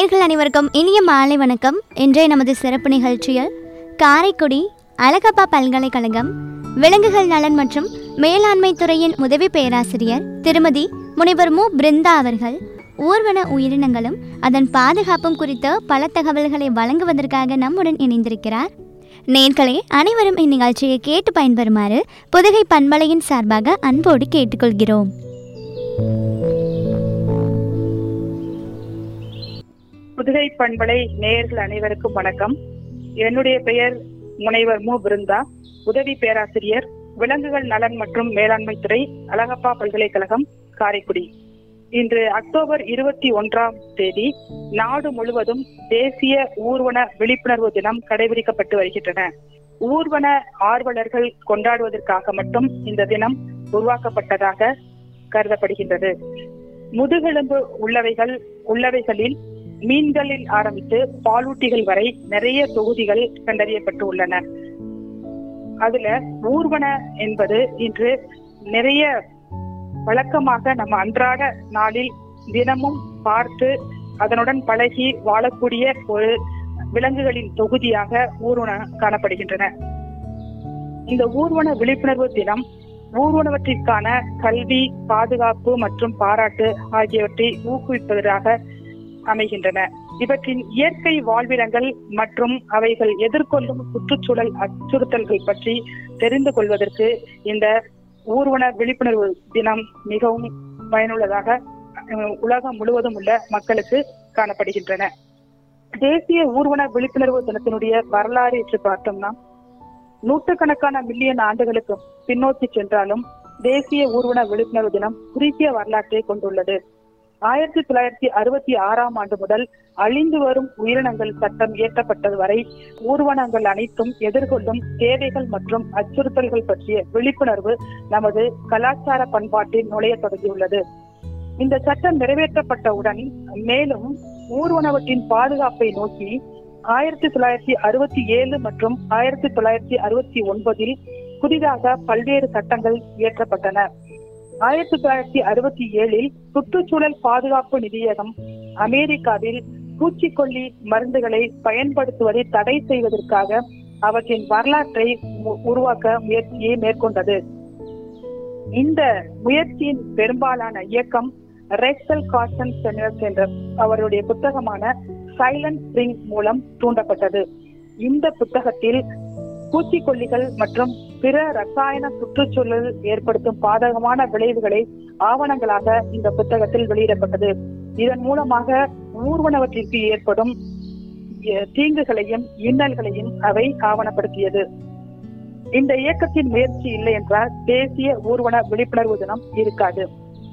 நேர்கள் அனைவருக்கும் இனிய மாலை வணக்கம் இன்றைய நமது சிறப்பு நிகழ்ச்சியில் காரைக்குடி அழகப்பா பல்கலைக்கழகம் விலங்குகள் நலன் மற்றும் மேலாண்மை துறையின் உதவி பேராசிரியர் திருமதி முனைவர் மு பிருந்தா அவர்கள் ஊர்வன உயிரினங்களும் அதன் பாதுகாப்பும் குறித்த பல தகவல்களை வழங்குவதற்காக நம்முடன் இணைந்திருக்கிறார் நேர்களே அனைவரும் இந்நிகழ்ச்சியை கேட்டு பயன்பெறுமாறு புதுகை பண்பலையின் சார்பாக அன்போடு கேட்டுக்கொள்கிறோம் புதுகை பண்பலை நேயர்கள் அனைவருக்கும் வணக்கம் என்னுடைய பெயர் முனைவர் மு பிருந்தா உதவி பேராசிரியர் விலங்குகள் நலன் மற்றும் மேலாண்மை துறை அழகப்பா பல்கலைக்கழகம் காரைக்குடி இன்று அக்டோபர் இருபத்தி ஒன்றாம் தேதி நாடு முழுவதும் தேசிய ஊர்வன விழிப்புணர்வு தினம் கடைபிடிக்கப்பட்டு வருகின்றன ஊர்வன ஆர்வலர்கள் கொண்டாடுவதற்காக மட்டும் இந்த தினம் உருவாக்கப்பட்டதாக கருதப்படுகின்றது முதுகெலும்பு உள்ளவைகள் உள்ளவைகளில் மீன்களில் ஆரம்பித்து பாலூட்டிகள் வரை நிறைய தொகுதிகள் கண்டறியப்பட்டு உள்ளன அதுல ஊர்வன என்பது இன்று நிறைய வழக்கமாக நம்ம அன்றாட நாளில் தினமும் பார்த்து அதனுடன் பழகி வாழக்கூடிய ஒரு விலங்குகளின் தொகுதியாக ஊர்வன காணப்படுகின்றன இந்த ஊர்வன விழிப்புணர்வு தினம் ஊர்வனவற்றிற்கான கல்வி பாதுகாப்பு மற்றும் பாராட்டு ஆகியவற்றை ஊக்குவிப்பதாக அமைகின்றன இவற்றின் இயற்கை வாழ்விடங்கள் மற்றும் அவைகள் எதிர்கொள்ளும் சுற்றுச்சூழல் அச்சுறுத்தல்கள் பற்றி தெரிந்து கொள்வதற்கு இந்த ஊர்வன விழிப்புணர்வு தினம் மிகவும் பயனுள்ளதாக அஹ், உலகம் முழுவதும் உள்ள மக்களுக்கு காணப்படுகின்றன தேசிய ஊர்வன விழிப்புணர்வு தினத்தினுடைய வரலாறு என்று பார்த்தோம்னா நூற்றுக்கணக்கான மில்லியன் ஆண்டுகளுக்கு பின்னோக்கி சென்றாலும் தேசிய ஊர்வன விழிப்புணர்வு தினம் குறுகிய வரலாற்றை கொண்டுள்ளது ஆயிரத்தி தொள்ளாயிரத்தி அறுபத்தி ஆறாம் ஆண்டு முதல் அழிந்து வரும் உயிரினங்கள் சட்டம் இயற்றப்பட்டது வரை ஊர்வனங்கள் அனைத்தும் எதிர்கொள்ளும் தேவைகள் மற்றும் அச்சுறுத்தல்கள் பற்றிய விழிப்புணர்வு நமது கலாச்சார பண்பாட்டில் நுழைய தொடங்கியுள்ளது இந்த சட்டம் நிறைவேற்றப்பட்டவுடன் மேலும் ஊர்வனவற்றின் பாதுகாப்பை நோக்கி ஆயிரத்தி தொள்ளாயிரத்தி அறுபத்தி ஏழு மற்றும் ஆயிரத்தி தொள்ளாயிரத்தி அறுபத்தி ஒன்பதில் புதிதாக பல்வேறு சட்டங்கள் இயற்றப்பட்டன ஆயிரத்தி தொள்ளாயிரத்தி அறுபத்தி ஏழில் சுற்றுச்சூழல் பாதுகாப்பு நிதியகம் அமெரிக்காவில் பூச்சிக்கொல்லி மருந்துகளை பயன்படுத்துவதை தடை செய்வதற்காக அவற்றின் வரலாற்றை உ- உருவாக்க முயற்சியை மேற்கொண்டது இந்த முயற்சியின் பெரும்பாலான இயக்கம் ரேச்சல் கார்சன் செனர்ஸ் என்ற அவருடைய புத்தகமான சைலண்ட் ஸ்பிரிங் மூலம் தூண்டப்பட்டது இந்த புத்தகத்தில் பூச்சிக்கொல்லிகள் மற்றும் பிற ரசாயன சுற்றுச்சூழல் ஏற்படுத்தும் பாதகமான விளைவுகளை ஆவணங்களாக இந்த புத்தகத்தில் வெளியிடப்பட்டது இதன் மூலமாக ஊர்வனவற்றிற்கு ஏற்படும் எ- தீங்குகளையும் இன்னல்களையும் அவை ஆவணப்படுத்தியது இந்த இயக்கத்தின் முயற்சி இல்லை என்றால் தேசிய ஊர்வன விழிப்புணர்வு தினம் இருக்காது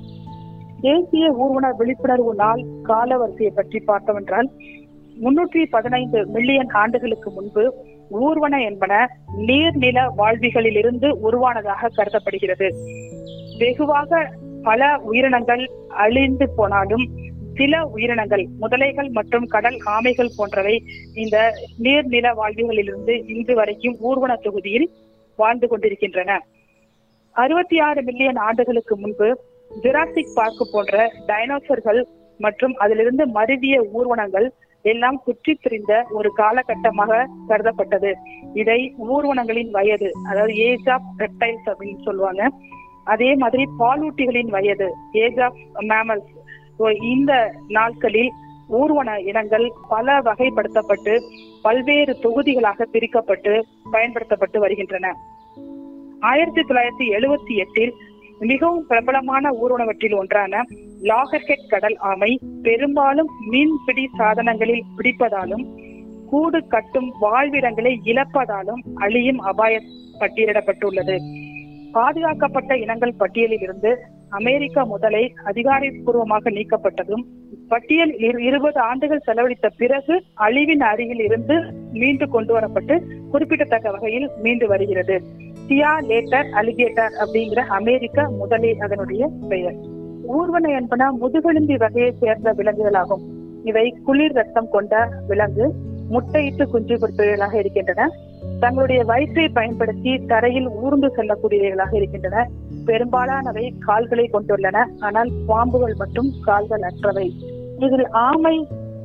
தேசிய ஊர்வன விழிப்புணர்வு நாள் காலவரிசையை பற்றி பார்த்தோம் என்றால் முன்னூற்றி பதினைந்து மில்லியன் ஆண்டுகளுக்கு முன்பு ஊர்வன என்பன நீர்நில வாழ்விகளிலிருந்து உருவானதாக கருதப்படுகிறது வெகுவாக பல உயிரினங்கள் அழிந்து போனாலும் சில உயிரினங்கள் முதலைகள் மற்றும் கடல் ஆமைகள் போன்றவை இந்த நீர்நில வாழ்விகளிலிருந்து இன்று வரைக்கும் ஊர்வன தொகுதியில் வாழ்ந்து கொண்டிருக்கின்றன அறுபத்தி ஆறு மில்லியன் ஆண்டுகளுக்கு முன்பு ஜுராசிக் பார்க் போன்ற டைனோசர்கள் மற்றும் அதிலிருந்து மருவிய ஊர்வனங்கள் எல்லாம் சுற்றித் திரிந்த ஒரு காலகட்டமாக கருதப்பட்டது இதை ஊர்வனங்களின் வயது அதாவது ஏஜ் ஆஃப் ரெப்டைல்ஸ் அப்படின்னு சொல்லுவாங்க அதே மாதிரி பாலூட்டிகளின் வயது ஏஜ் ஆஃப் மேமல்ஸ் இந்த நாட்களில் ஊர்வன இனங்கள் பல வகைப்படுத்தப்பட்டு பல்வேறு தொகுதிகளாக பிரிக்கப்பட்டு பயன்படுத்தப்பட்டு வருகின்றன ஆயிரத்தி தொள்ளாயிரத்தி எழுவத்தி எட்டில் மிகவும் பிரபலமான ஊர்வனவற்றில் ஒன்றான லாகர்கெட் கடல் ஆமை பெரும்பாலும் மீன்பிடி சாதனங்களில் பிடிப்பதாலும் கூடு கட்டும் வாழ்விடங்களை இழப்பதாலும் அழியும் அபாய பட்டியலிடப்பட்டுள்ளது பாதுகாக்கப்பட்ட இனங்கள் பட்டியலில் இருந்து அமெரிக்க முதலை அதிகாரப்பூர்வமாக நீக்கப்பட்டதும் பட்டியல் இரு- இருபது ஆண்டுகள் செலவழித்த பிறகு அழிவின் அருகில் இருந்து மீண்டு கொண்டு வரப்பட்டு குறிப்பிடத்தக்க வகையில் மீண்டு வருகிறது சியா லேட்டர் அலிகேட்டர் அப்படிங்கிற அமெரிக்க முதலை அதனுடைய பெயர் ஊர்வன என்பன முதுகெலும்பி வகையை சேர்ந்த விலங்குகளாகும் இவை குளிர் ரத்தம் கொண்ட விலங்கு முட்டையிட்டு குஞ்சு பொறுப்பவர்களாக இருக்கின்றன தங்களுடைய வயிற்றை பயன்படுத்தி தரையில் ஊர்ந்து செல்லக்கூடியவர்களாக இருக்கின்றன பெரும்பாலானவை கால்களை கொண்டுள்ளன ஆனால் பாம்புகள் மட்டும் கால்கள் அற்றவை இதில் ஆமை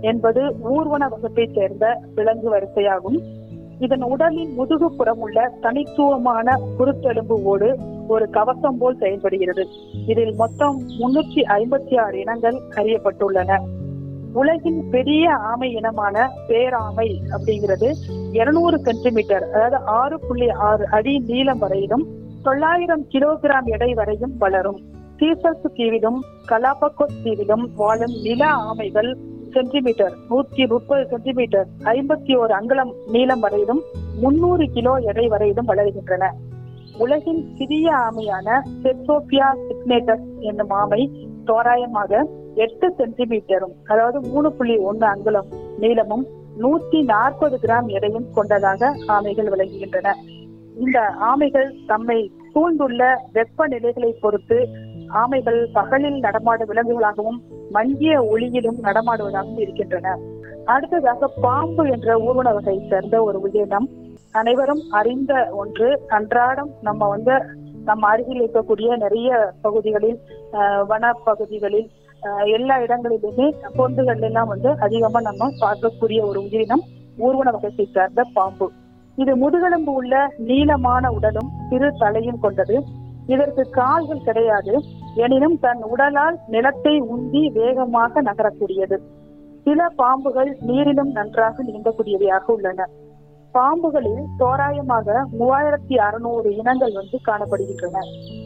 என்பது ஊர்வன வகுப்பைச் சேர்ந்த விலங்கு வரிசையாகும் இதன் உடலின் முதுகுப்புறம் உள்ள தனித்துவமான குருத்தெலும்பு ஓடு ஒரு கவசம் போல் செயல்படுகிறது இதில் மொத்தம் முன்னூற்றி ஐம்பத்தி ஆறு இனங்கள் அறியப்பட்டுள்ளன உலகின் பெரிய ஆமை இனமான பேராமை அப்படிங்கிறது இருநூறு சென்டிமீட்டர் அதாவது ஆறு புள்ளி ஆறு அடி நீளம் வரையிலும் தொள்ளாயிரம் கிலோகிராம் எடை வரையும் வளரும் சீசல்ஸ் தீவிலும் கலாபகோஸ் தீவிலும் வாழும் நில ஆமைகள் சென்டிமீட்டர் நூற்றி முப்பது சென்டிமீட்டர் ஐம்பத்தி ஒரு அங்குலம் நீளம் வரையிலும் முன்னூறு கிலோ எடை வரையிலும் வளர்கின்றன உலகின் சிறிய ஆமையான செட்ரோபியா சிக்னேட்டஸ் என்னும் ஆமை தோராயமாக எட்டு சென்டிமீட்டரும் அதாவது மூணு புள்ளி ஒன்னு அங்குலம் நீளமும் நூத்தி நாற்பது கிராம் எடையும் கொண்டதாக ஆமைகள் விளங்குகின்றன இந்த ஆமைகள் தம்மை சூழ்ந்துள்ள வெப்பநிலைகளை பொறுத்து ஆமைகள் பகலில் நடமாடும் விலங்குகளாகவும் மங்கிய ஒளியிலும் நடமாடுவதாகவும் இருக்கின்றன அடுத்ததாக பாம்பு என்ற ஊர்வன வகை சேர்ந்த ஒரு உயிரினம் அனைவரும் அறிந்த ஒன்று அன்றாடம் நம்ம வந்து நம்ம அருகில் இருக்கக்கூடிய நிறைய பகுதிகளில் வன பகுதிகளில் எல்லா இடங்களிலுமே பொந்துகள் எல்லாம் வந்து அதிகமா நம்ம பார்க்கக்கூடிய ஒரு உயிரினம் ஊர்வன வகையை சார்ந்த பாம்பு இது முதுகெலும்பு உள்ள நீளமான உடலும் சிறு தலையும் கொண்டது இதற்கு கால்கள் கிடையாது எனினும் தன் உடலால் நிலத்தை உந்தி வேகமாக நகரக்கூடியது சில பாம்புகள் நீரிலும் நன்றாக நீந்தக்கூடியவையாக உள்ளன பாம்புகளில் தோராயமாக மூவாயிரத்தி அறுநூறு இனங்கள் வந்து காணப்படுகின்றன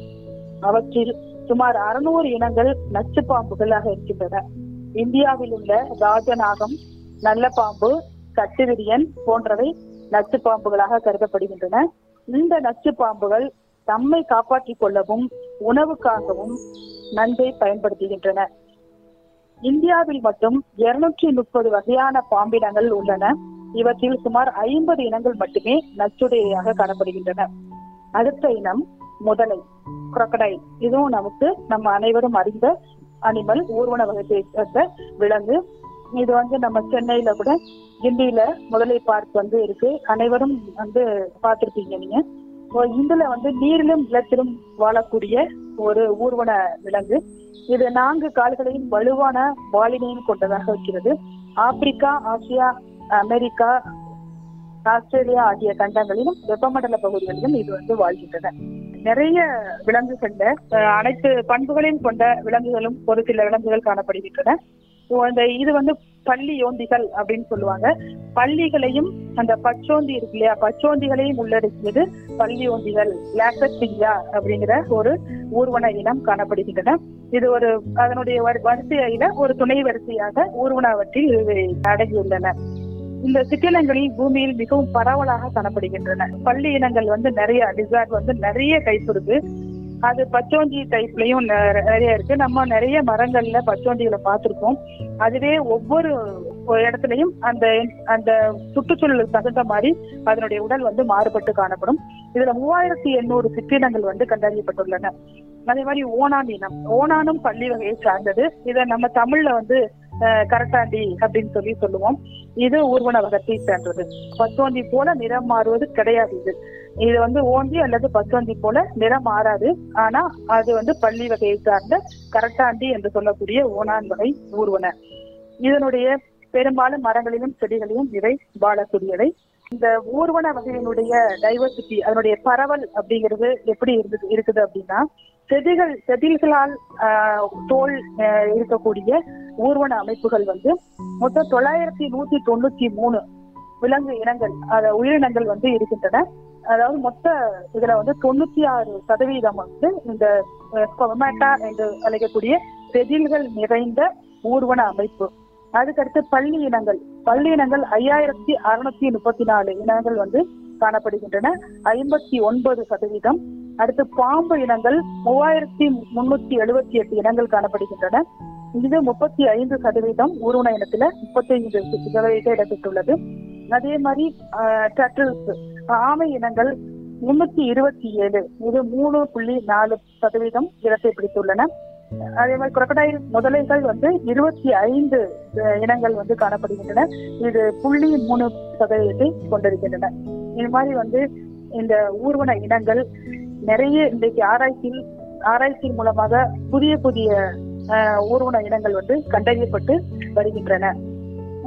அவற்றில் சுமார் அறுநூறு இனங்கள் நச்சு பாம்புகளாக இருக்கின்றன இந்தியாவில் உள்ள ராஜநாகம் நல்ல பாம்பு கட்டுவிரியன் போன்றவை நச்சு பாம்புகளாக கருதப்படுகின்றன இந்த நச்சு பாம்புகள் தம்மை காப்பாற்றிக் கொள்ளவும் உணவுக்காகவும் நஞ்சை பயன்படுத்துகின்றன இந்தியாவில் மட்டும் இருநூற்றி முப்பது வகையான பாம்பினங்கள் உள்ளன இவற்றில் சுமார் ஐம்பது இனங்கள் மட்டுமே நச்சுடையாக காணப்படுகின்றன அடுத்த இனம் முதலை குரக்கடைல் இதுவும் நமக்கு நம்ம அனைவரும் அறிந்த அனிமல் ஊர்வன வகையை சேர்ந்த விலங்கு இது வந்து நம்ம சென்னையில கூட கிண்டியில முதலை பார்க் வந்து இருக்கு அனைவரும் வந்து பார்த்திருப்பீங்க நீங்க இதுல வந்து நீரிலும் நிலத்திலும் வாழக்கூடிய ஒரு ஊர்வன விலங்கு இது நான்கு கால்களையும் வலுவான வாலினையும் கொண்டதாக இருக்கிறது ஆப்பிரிக்கா ஆசியா அமெரிக்கா ஆஸ்திரேலியா ஆகிய கண்டங்களிலும் வெப்பமண்டல பகுதிகளிலும் இது வந்து வாழ்கின்றன நிறைய விலங்குகள்ல அனைத்து பண்புகளையும் கொண்ட விலங்குகளும் ஒரு சில விலங்குகள் காணப்படுகின்றன இந்த இது வந்து பள்ளி யோந்திகள் அப்படின்னு சொல்லுவாங்க பள்ளிகளையும் அந்த பச்சோந்தி இருக்கு இல்லையா பச்சோந்திகளையும் உள்ளடக்கியது பள்ளி யோந்திகள் லாக்டஸ்டியா அப்படிங்கிற ஒரு ஊர்வன இனம் காணப்படுகின்றன இது ஒரு அதனுடைய வரிசையில ஒரு துணை வரிசையாக ஊர்வனவற்றில் அடங்கியுள்ளன இந்த சிற்றினங்களில் பூமியில் மிகவும் பரவலாக காணப்படுகின்றன பள்ளி இனங்கள் வந்து நிறைய டிசார்ட் வந்து நிறைய கைப்பிருக்கு அது பச்சோந்தி டைப்லயும் நிறைய இருக்கு நம்ம நிறைய மரங்கள்ல பச்சோந்திகளை பார்த்திருக்கோம் அதுவே ஒவ்வொரு இடத்துலயும் அந்த அந்த சுற்றுச்சூழலுக்கு தகுந்த மாதிரி அதனுடைய உடல் வந்து மாறுபட்டு காணப்படும் இதுல மூவாயிரத்தி எண்ணூறு சிற்றினங்கள் வந்து கண்டறியப்பட்டுள்ளன அதே மாதிரி ஓனான் இனம் ஓனானும் பள்ளி வகையை சார்ந்தது இதை நம்ம தமிழ்ல வந்து கரட்டாண்டி அப்படின்னு சொல்லி சொல்லுவோம் இது ஊர்வன வகத்தை சேர்ந்தது பச்சோந்தி போல நிறம் மாறுவது கிடையாது இது இது வந்து ஓந்தி அல்லது பச்சோந்தி போல நிறம் மாறாது ஆனா அது வந்து பள்ளி வகையை சார்ந்த கரட்டாண்டி என்று சொல்லக்கூடிய ஓனான் வகை ஊர்வன இதனுடைய பெரும்பாலும் மரங்களிலும் செடிகளிலும் இவை வாழக்கூடியவை இந்த ஊர்வன வகையினுடைய டைவர்சிட்டி அதனுடைய பரவல் அப்படிங்கிறது எப்படி இருந்தது இருக்குது அப்படின்னா செதிகள் செதில்களால் தோல் இருக்கக்கூடிய ஊர்வன அமைப்புகள் வந்து மொத்தம் தொள்ளாயிரத்தி நூத்தி தொண்ணூத்தி மூணு விலங்கு இனங்கள் அத உயிரினங்கள் வந்து இருக்கின்றன அதாவது மொத்த இதுல வந்து தொண்ணூத்தி ஆறு சதவீதம் வந்து இந்த கொமேட்டா என்று அழைக்கக்கூடிய செதில்கள் நிறைந்த ஊர்வன அமைப்பு அதுக்கடுத்து பள்ளி இனங்கள் பள்ளி இனங்கள் ஐயாயிரத்தி அறுநூத்தி முப்பத்தி நாலு இனங்கள் வந்து காணப்படுகின்றன ஐம்பத்தி ஒன்பது சதவீதம் அடுத்து பாம்பு இனங்கள் மூவாயிரத்தி முன்னூத்தி எழுபத்தி எட்டு இனங்கள் காணப்படுகின்றன இது முப்பத்தி ஐந்து சதவீதம் ஊர்வன இனத்துல முப்பத்தி ஐந்து சதவீதம் இடம்பெற்றுள்ளது அதே மாதிரி டட்டில்ஸ் ஆமை இனங்கள் முன்னூத்தி இருபத்தி ஏழு இது மூணு புள்ளி நாலு சதவீதம் இடத்தை பிடித்துள்ளன அதே மாதிரி குரக்கடைல் முதலைகள் வந்து இருபத்தி ஐந்து இனங்கள் வந்து காணப்படுகின்றன இது புள்ளி மூணு சதவீதத்தை கொண்டிருக்கின்றன இது மாதிரி வந்து இந்த ஊர்வன இனங்கள் நிறைய இன்றைக்கு ஆராய்ச்சியில் ஆராய்ச்சி மூலமாக புதிய புதிய ஊர்வன இனங்கள் வந்து கண்டறியப்பட்டு வருகின்றன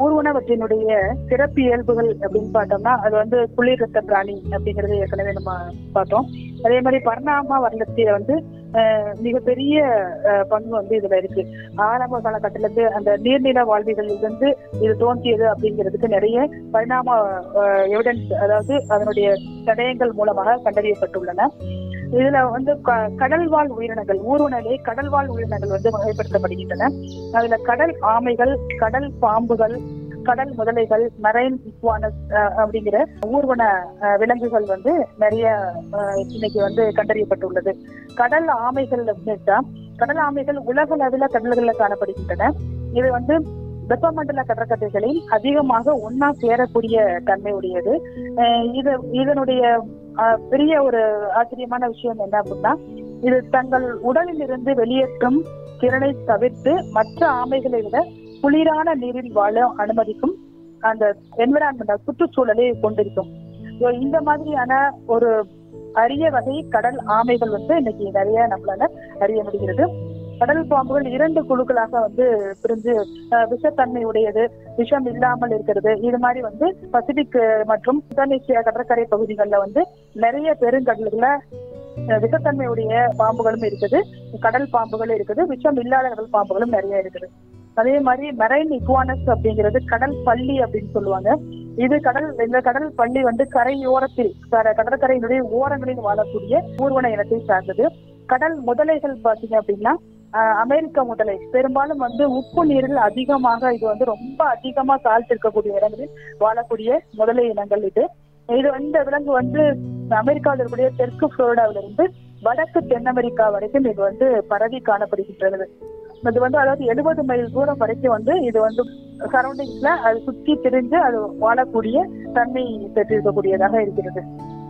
ஊர்வனவற்றினுடைய சிறப்பு இயல்புகள் அப்படின்னு பார்த்தோம்னா அது வந்து குளிர் ரத்த பிராணி அப்படிங்கறது ஏற்கனவே நம்ம பார்த்தோம் அதே மாதிரி பரிணாம வர்ணத்தில வந்து அஹ், மிகப்பெரிய அஹ், பங்கு வந்து இதுல இருக்கு ஆரம்ப காலகட்டத்திலிருந்து அந்த நீர்நில வாழ்விகள் இருந்து இது தோன்றியது அப்படிங்கிறதுக்கு நிறைய பரிணாம எவிடன்ஸ் அதாவது அதனுடைய தடயங்கள் மூலமாக கண்டறியப்பட்டுள்ளன இதுல வந்து க- கடல்வாழ் உயிரினங்கள் ஊர்வனலே கடல்வாழ் உயிரினங்கள் வந்து வகைப்படுத்தப்படுகின்றன அதுல கடல் ஆமைகள் கடல் பாம்புகள் கடல் முதலைகள் மரைன் இக்வானஸ் அப்படிங்கிற ஊர்வன அஹ், விலங்குகள் வந்து நிறைய அஹ், இன்னைக்கு வந்து கண்டறியப்பட்டுள்ளது கடல் ஆமைகள் அப்படின்னா கடல் ஆமைகள் உலக அளவில் கடல்களில் காணப்படுகின்றன இது வந்து வெப்பமண்டல கடற்கரைகளில் அதிகமாக ஒன்னா சேரக்கூடிய தன்மை உடையது அஹ், இது இதனுடைய அஹ், பெரிய ஒரு ஆச்சரியமான விஷயம் என்ன அப்படின்னா இது தங்கள் உடலில் இருந்து வெளியேற்றும் திறனை தவிர்த்து மற்ற ஆமைகளை விட குளிரான நீரில் வாழ அனுமதிக்கும் அந்த என்விரான்மெண்ட் சுற்றுச்சூழலை கொண்டிருக்கும் So, இந்த மாதிரியான ஒரு அரிய வகை கடல் ஆமைகள் வந்து இன்னைக்கு நிறைய நம்மளால அறிய முடிகிறது கடல் பாம்புகள் இரண்டு குழுக்களாக வந்து பிரிஞ்சு அஹ், விஷத்தன்மை உடையது விஷம் இல்லாமல் இருக்கிறது இது மாதிரி வந்து பசிபிக் மற்றும் இந்தோனேசியா கடற்கரை பகுதிகளில் வந்து நிறைய பெருங்கடல்கள அஹ், விஷத்தன்மையுடைய பாம்புகளும் இருக்குது கடல் பாம்புகளும் இருக்குது விஷம் இல்லாத கடல் பாம்புகளும் நிறைய இருக்குது அதே மாதிரி மெரைன் இக்வானஸ் அப்படிங்கிறது கடல் பள்ளி அப்படின்னு சொல்லுவாங்க இது கடல் இந்த கடல் பள்ளி வந்து கரையோரத்தில் கர- கடற்கரையினுடைய ஓரங்களில் வாழக்கூடிய ஊர்வன இனத்தை சார்ந்தது கடல் முதலைகள் பாத்தீங்க அப்படின்னா ஆஹ், அமெரிக்க முதலை பெரும்பாலும் வந்து உப்பு நீரில் அதிகமாக இது வந்து ரொம்ப அதிகமா சால்ட் இருக்கக்கூடிய இடங்களில் வாழக்கூடிய முதலை இனங்கள் இது இது வந்து இந்த விலங்கு வந்து அமெரிக்காவில் இருக்கக்கூடிய தெற்கு புளோரிடாவில இருந்து வடக்கு தென் அமெரிக்கா வரைக்கும் இது வந்து பரவி காணப்படுகின்றது இது வந்து அதாவது எழுபது மைல் தூரம் வரைக்கும் வந்து இது வந்து சரௌண்டிங்ஸ்ல அது சுத்தி திரிஞ்சு அது வாழக்கூடிய தன்மை பெற்றிருக்கக்கூடியதாக இருக்கிறது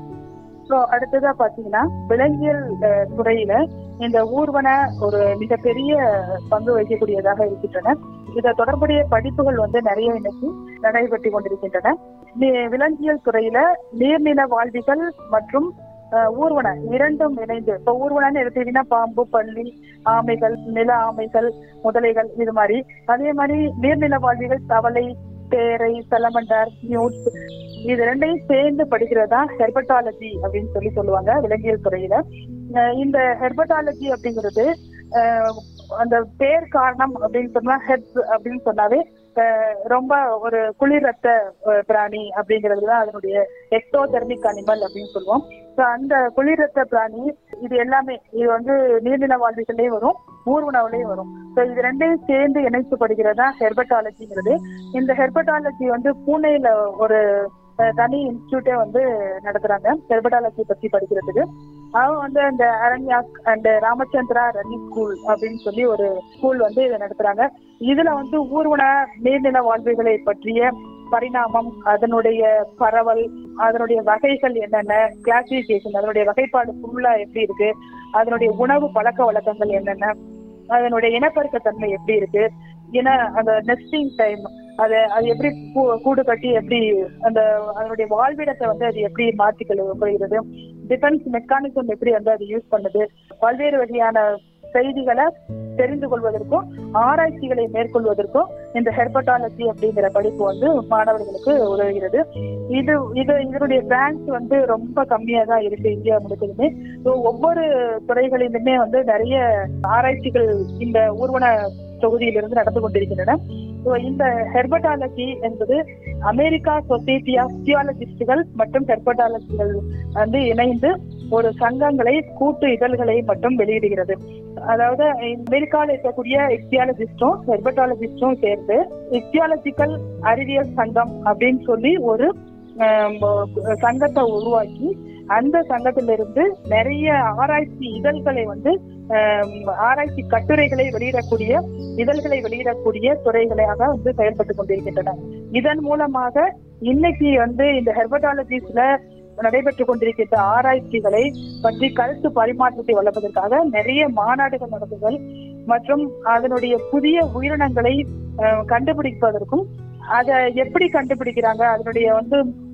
ஸோ அடுத்ததா பாத்தீங்கன்னா விலங்கியல் அஹ், துறையில இந்த ஊர்வன ஒரு மிகப்பெரிய பங்கு வகிக்கக்கூடியதாக இருக்கின்றன இத தொடர்புடைய படிப்புகள் வந்து நிறைய இன்னைக்கு நடைபெற்று கொண்டிருக்கின்றன நி- விலங்கியல் துறையில நீர்நில வாழ்விகள் மற்றும் அஹ், ஊர்வன இரண்டும் இணைந்து இப்ப ஊர்வனன்னு எடுத்துக்கிட்டீங்கன்னா பாம்பு பள்ளி ஆமைகள் நில ஆமைகள் முதலைகள் இது மாதிரி அதே மாதிரி நீர்நில வாழ்விகள் தவளை தேரை சலமண்டர் நியூட்ஸ் இது ரெண்டையும் சேர்ந்து படிக்கிறதா ஹெர்பட்டாலஜி அப்படின்னு சொல்லி சொல்லுவாங்க விலங்கியல் துறையில அஹ் இந்த ஹெர்பட்டாலஜி அப்படிங்கிறது அஹ், அந்த பேர் காரணம் அப்படின்னு சொன்னா ஹெட் அப்படின்னு சொன்னாவே அஹ், ரொம்ப ஒரு குளிர் ரத்த அஹ், பிராணி அப்படிங்கிறது தான் அதனுடைய எக்டோதெர்மிக் அனிமல் அப்படின்னு சொல்லுவோம் ஸோ அந்த குளிர் ரத்த பிராணி இது எல்லாமே இது வந்து நீர்நில வாழ்விகளே வரும் ஊர்வனவுலயும் வரும் ஸோ இது ரெண்டையும் சேர்ந்து இணைக்கப்படுகிறதா ஹெர்பட்டாலஜிங்கிறது இந்த ஹெர்பட்டாலஜி வந்து பூனேல ஒரு அஹ், தனி இன்ஸ்டியூட்டே வந்து நடத்துறாங்க ஹெர்பட்டாலஜி பத்தி படிக்கிறதுக்கு அவங்க வந்து அந்த Aranyak and Ramachandra running school அப்படின்னு சொல்லி ஒரு ஸ்கூல் வந்து இதை நடத்துறாங்க இதுல வந்து ஊர்வன நீர்நில வாழ்வுகளை பற்றிய பரிணாமம் அதனுடைய பரவல் அதனுடைய வகைகள் என்னென்ன கிளாசிபிகேஷன் அதனுடைய வகைப்பாடு ஃபுல்லா எப்படி இருக்கு அதனுடைய உணவு பழக்க வழக்கங்கள் என்னென்ன அதனுடைய இனப்பெருக்கத்தன்மை எப்படி இருக்கு ஏன்னா அந்த நெஸ்டிங் டைம் அது அது எப்படி கூ- கூடு கட்டி எப்படி அந்த அதனுடைய வாழ்விடத்தை வந்து அது எப்படி மாற்றி கொள்கிறது டிஃபென்ஸ் மெக்கானிசம் எப்படி வந்து அது யூஸ் பண்ணுது பல்வேறு வகையான செய்திகளை தெரிந்து கொள்வதற்கும் ஆராய்ச்சிகளை மேற்கொள்வதற்கும் இந்த ஹெர்பட்டாலஜி அப்படிங்கிற படிப்பு வந்து மாணவர்களுக்கு உதவுகிறது இது இது இதனுடைய பிரான்ச் வந்து ரொம்ப கம்மியா தான் இருக்கு இந்தியா முழுவதுமே ஸோ ஒவ்வொரு துறைகளிலுமே வந்து நிறைய ஆராய்ச்சிகள் இந்த ஊர்வன தொகுதியிலிருந்து நடந்து கொண்டிருக்கின்றன ஸோ இந்த ஹெர்பட்டாலஜி என்பது அமெரிக்கா சொசைட்டி ஆஃப் தியாலஜிஸ்டுகள் மற்றும் ஹெர்பட்டாலஜிகள் வந்து இணைந்து ஒரு சங்கங்களை கூட்டு இதழ்களை மட்டும் வெளியிடுகிறது அதாவது அமெரிக்காவில் இருக்கக்கூடிய இக்தியாலஜிஸ்டும் ஹெர்பட்டாலஜிஸ்டும் சேர்ந்து இக்தியாலஜிக்கல் அறிவியல் சங்கம் அப்படின்னு சொல்லி ஒரு ஆம், சங்கத்தை உருவாக்கி அந்த சங்கத்திலிருந்து நிறைய ஆராய்ச்சி இதழ்களை வந்து ஆம், ஆராய்ச்சி கட்டுரைகளை வெளியிடக்கூடிய இதழ்களை வெளியிடக்கூடிய துறைகளாக வந்து செயல்பட்டு கொண்டிருக்கின்றன இதன் மூலமாக இன்னைக்கு வந்து இந்த ஹெர்பட்டாலஜிஸ்ல நடைபெற்றுக் கொண்டிருக்கின்ற ஆராய்ச்சிகளை பற்றி கருத்து பரிமாற்றத்தை வளர்ப்பதற்காக நிறைய மாநாடுகள் நடத்துதல் மற்றும் அதனுடைய புதிய உயிரினங்களை அஹ், கண்டுபிடிப்பதற்கும் அதை எப்படி கண்டுபிடிக்கிறாங்க அதனுடைய வந்து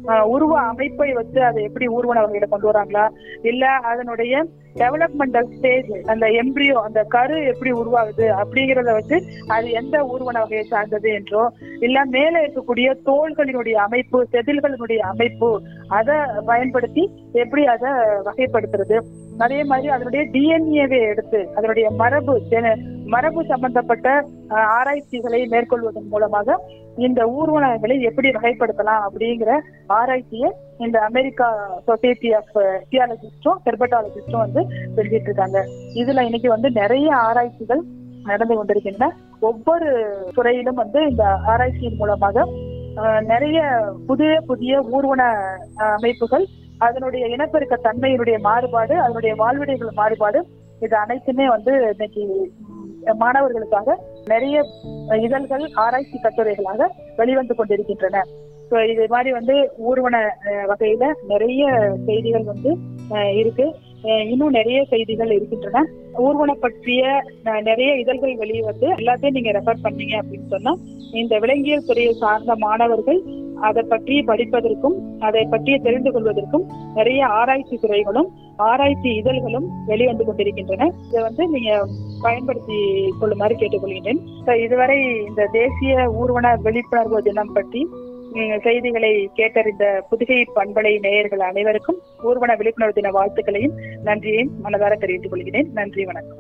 அஹ், உருவ அமைப்பை வச்சு அதை எப்படி ஊர்வன வகையில கொண்டு வராங்களா இல்ல அதனுடைய டெவலப்மெண்டல் ஸ்டேஜ் அந்த எம்பிரியோ அந்த கரு எப்படி உருவாகுது அப்படிங்கறத வச்சு அது எந்த ஊர்வன வகையை சார்ந்தது என்றோ இல்ல மேல இருக்கக்கூடிய தோள்களினுடைய அமைப்பு செதில்களினுடைய அமைப்பு அதை பயன்படுத்தி எப்படி அதை வகைப்படுத்துறது அதே மாதிரி அதனுடைய டிஎன்ஏவை எடுத்து அதனுடைய மரபு ஜென- மரபு சம்பந்தப்பட்ட அஹ், ஆராய்ச்சிகளை மேற்கொள்வதன் மூலமாக இந்த ஊர்வனங்களை எப்படி வகைப்படுத்தலாம் அப்படிங்கிற ஆராய்ச்சியை இந்த அமெரிக்கா சொசைட்டி ஆஃப் தியாலஜிஸ்டும் ஹெர்பட்டாலஜிஸ்டும் வந்து செஞ்சிட்டு இருக்காங்க இதுல இன்னைக்கு வந்து நிறைய ஆராய்ச்சிகள் நடந்து கொண்டிருக்கின்றன ஒவ்வொரு துறையிலும் வந்து இந்த ஆராய்ச்சியின் மூலமாக அஹ், நிறைய புதிய புதிய ஊர்வன அஹ், அமைப்புகள் அதனுடைய இனப்பெருக்க தன்மையினுடைய மாறுபாடு அதனுடைய வாழ்விடைகள் மாறுபாடு இது அனைத்துமே வந்து இன்னைக்கு உம், மாணவர்களுக்காக நிறைய இதழ்கள் ஆராய்ச்சி கட்டுரைகளாக வெளிவந்து கொண்டிருக்கின்றன ஸோ இது மாதிரி வந்து ஊர்வன அஹ், வகையில நிறைய செய்திகள் வந்து அஹ், இருக்கு அஹ், இன்னும் நிறைய செய்திகள் இருக்கின்றன ஊர்வன பற்றிய அஹ், நிறைய இதழ்கள் வெளியே வந்து எல்லாத்தையும் நீங்க ரெஃபர் பண்ணீங்க அப்படின்னு சொன்னா இந்த விலங்கியல் துறையை சார்ந்த மாணவர்கள் அதை பற்றி படிப்பதற்கும் அதை பற்றி தெரிந்து கொள்வதற்கும் நிறைய ஆராய்ச்சி துறைகளும் ஆராய்ச்சி இதழ்களும் வெளிவந்து கொண்டிருக்கின்றன இதை வந்து நீங்க பயன்படுத்தி கொள்ளுமாறு கேட்டுக்கொள்கின்றேன் So, இதுவரை இந்த தேசிய ஊர்வன விழிப்புணர்வு தினம் பற்றி உம், செய்திகளை கேட்டறிந்த புதுகை பண்பலை நேயர்கள் அனைவருக்கும் ஊர்வன விழிப்புணர்வு தின வாழ்த்துக்களையும் நன்றியையும் மனதார தெரிவித்துக் கொள்கிறேன் நன்றி வணக்கம்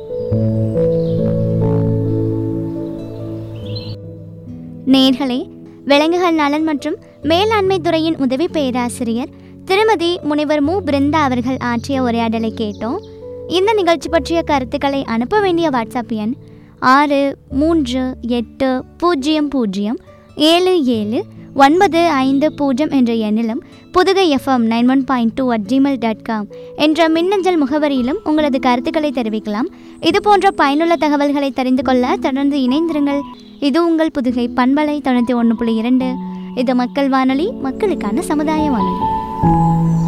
நேர்களே விலங்குகள் நலன் மற்றும் மேலாண்மை துறையின் உதவி பேராசிரியர் திருமதி முனைவர் மு பிருந்தா அவர்கள் ஆற்றிய உரையாடலை கேட்டோம் இந்த நிகழ்ச்சி பற்றிய கருத்துக்களை அனுப்ப வேண்டிய வாட்ஸ்அப் எண் ஆறு மூன்று எட்டு பூஜ்ஜியம் பூஜ்ஜியம் ஏழு ஏழு ஒன்பது ஐந்து பூஜ்ஜியம் என்ற எண்ணிலும் Pudugai FM nine one point two at Gmail dot com என்ற மின்னஞ்சல் முகவரியிலும் உங்களது கருத்துக்களை தெரிவிக்கலாம் இது போன்ற பயனுள்ள தகவல்களை தெரிந்து கொள்ள தொடர்ந்து இணைந்திருங்கள் இது உங்கள் புதுகை பண்பலை தொண்ணூற்றி ஒன்று புள்ளி இரண்டு இது மக்கள் வானொலி மக்களுக்கான சமுதாய வானொலி